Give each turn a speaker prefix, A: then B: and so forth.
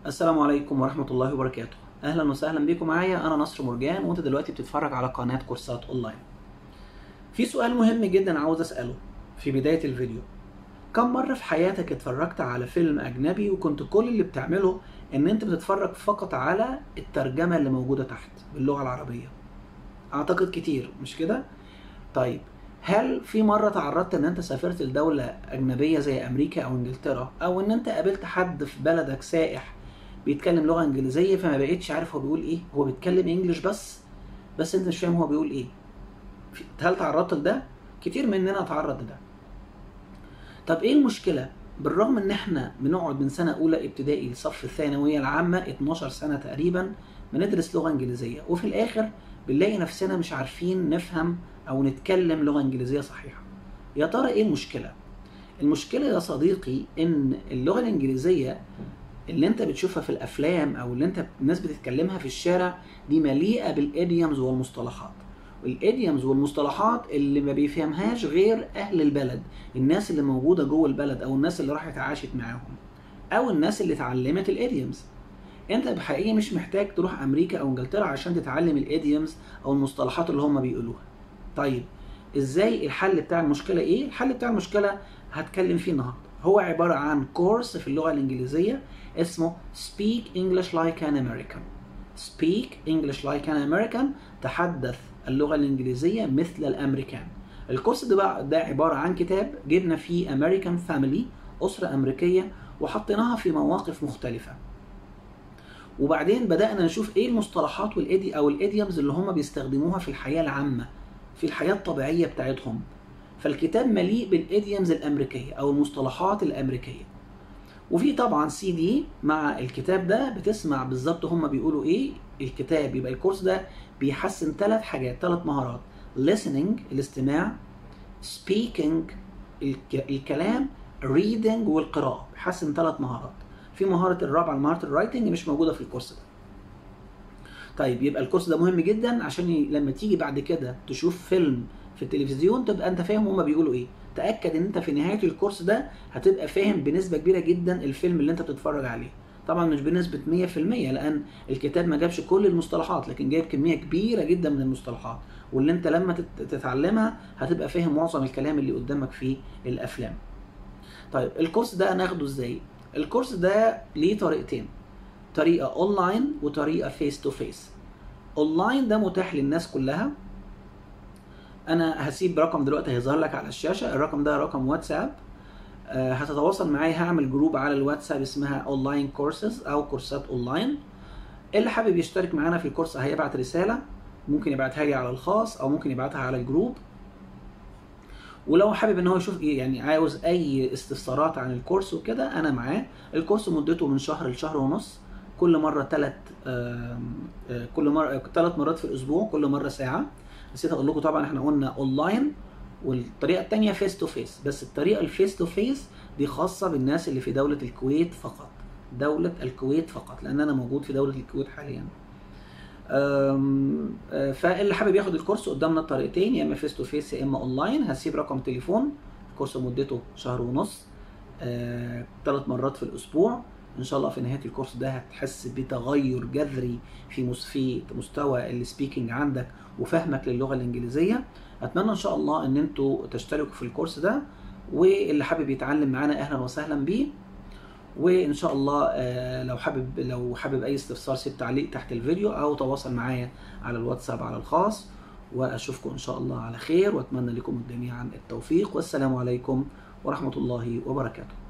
A: السلام عليكم ورحمة الله وبركاته أهلا وسهلا بكم معايا أنا نصر مرجان وأنت دلوقتي بتتفرج على قناة كورسات أونلاين في سؤال مهم جدا عاوز أسأله في بداية الفيديو كم مرة في حياتك اتفرجت على فيلم أجنبي وكنت كل اللي بتعمله إن أنت بتتفرج فقط على الترجمة اللي موجودة تحت باللغة العربية أعتقد كتير مش كده؟ طيب هل في مرة تعرضت ان انت سافرت لدولة اجنبية زي امريكا او انجلترا او ان انت قابلت حد في بلدك سائح بيتكلم لغة انجليزية فما بقيتش عارف هو بيقول ايه هو بيتكلم انجلش بس بس انت مش فاهم هو بيقول ايه هل تعرضت لده كتير مننا تعرض لده طب ايه المشكلة بالرغم ان احنا بنقعد من سنة اولى ابتدائي لصف الثانوية العامة 12 سنة تقريبا بندرس لغة انجليزية وفي الاخر بنلاقي نفسنا مش عارفين نفهم او نتكلم لغه انجليزيه صحيحه يا ترى ايه المشكله المشكله يا صديقي ان اللغه الانجليزيه اللي انت بتشوفها في الافلام او اللي انت الناس بتتكلمها في الشارع دي مليئه بالايديومز والمصطلحات والايديومز والمصطلحات اللي ما بيفهمهاش غير اهل البلد الناس اللي موجوده جوه البلد او الناس اللي راحت عاشت معاهم او الناس اللي اتعلمت الايديومز انت بحقيقه مش محتاج تروح امريكا او انجلترا عشان تتعلم الايديومز او المصطلحات اللي هم بيقولوها طيب ازاي الحل بتاع المشكله ايه الحل بتاع المشكله هتكلم فيه النهارده هو عباره عن كورس في اللغه الانجليزيه اسمه Speak English Like an American Speak English Like an American تحدث اللغه الانجليزيه مثل الامريكان الكورس ده بقى ده عباره عن كتاب جبنا فيه امريكان فاميلي اسره امريكيه وحطيناها في مواقف مختلفه وبعدين بدانا نشوف ايه المصطلحات والايدي او الايديومز اللي هم بيستخدموها في الحياه العامه في الحياة الطبيعية بتاعتهم فالكتاب مليء بالإيديومز الأمريكية أو المصطلحات الأمريكية وفي طبعا سي دي مع الكتاب ده بتسمع بالظبط هم بيقولوا ايه الكتاب يبقى الكورس ده بيحسن ثلاث حاجات ثلاث مهارات listening الاستماع speaking الكلام reading والقراءة بيحسن ثلاث مهارات في مهارة الرابعة مهارة الرايتنج مش موجودة في الكورس ده طيب يبقى الكورس ده مهم جدا عشان ي... لما تيجي بعد كده تشوف فيلم في التلفزيون تبقى انت فاهم هما بيقولوا ايه تاكد ان انت في نهايه الكورس ده هتبقى فاهم بنسبه كبيره جدا الفيلم اللي انت بتتفرج عليه طبعا مش بنسبه 100% لان الكتاب ما جابش كل المصطلحات لكن جايب كميه كبيره جدا من المصطلحات واللي انت لما تتعلمها هتبقى فاهم معظم الكلام اللي قدامك في الافلام طيب الكورس ده هناخده ازاي الكورس ده ليه طريقتين طريقه اونلاين وطريقه فيس تو فيس اونلاين ده متاح للناس كلها انا هسيب رقم دلوقتي هيظهر لك على الشاشه الرقم ده رقم واتساب أه هتتواصل معايا هعمل جروب على الواتساب اسمها اونلاين كورسز او كورسات اونلاين اللي حابب يشترك معانا في الكورس هيبعت رساله ممكن يبعتها لي على الخاص او ممكن يبعتها على الجروب ولو حابب ان هو يشوف ايه يعني عاوز اي استفسارات عن الكورس وكده انا معاه الكورس مدته من شهر لشهر ونص كل مره ثلاث كل مره ثلاث مرات في الاسبوع كل مره ساعه نسيت اقول لكم طبعا احنا قلنا اونلاين والطريقه الثانيه فيس تو فيس بس الطريقه الفيس تو فيس دي خاصه بالناس اللي في دوله الكويت فقط دوله الكويت فقط لان انا موجود في دوله الكويت حاليا فاللي حابب ياخد الكورس قدامنا الطريقتين يا اما فيس تو فيس يا اما اونلاين هسيب رقم تليفون الكورس مدته شهر ونص ثلاث مرات في الاسبوع ان شاء الله في نهايه الكورس ده هتحس بتغير جذري في في مستوى السبيكنج عندك وفهمك للغه الانجليزيه اتمنى ان شاء الله ان انتوا تشتركوا في الكورس ده واللي حابب يتعلم معانا اهلا وسهلا بيه وان شاء الله لو حابب لو حابب اي استفسار سيب تعليق تحت الفيديو او تواصل معايا على الواتساب على الخاص واشوفكم ان شاء الله على خير واتمنى لكم جميعا التوفيق والسلام عليكم ورحمه الله وبركاته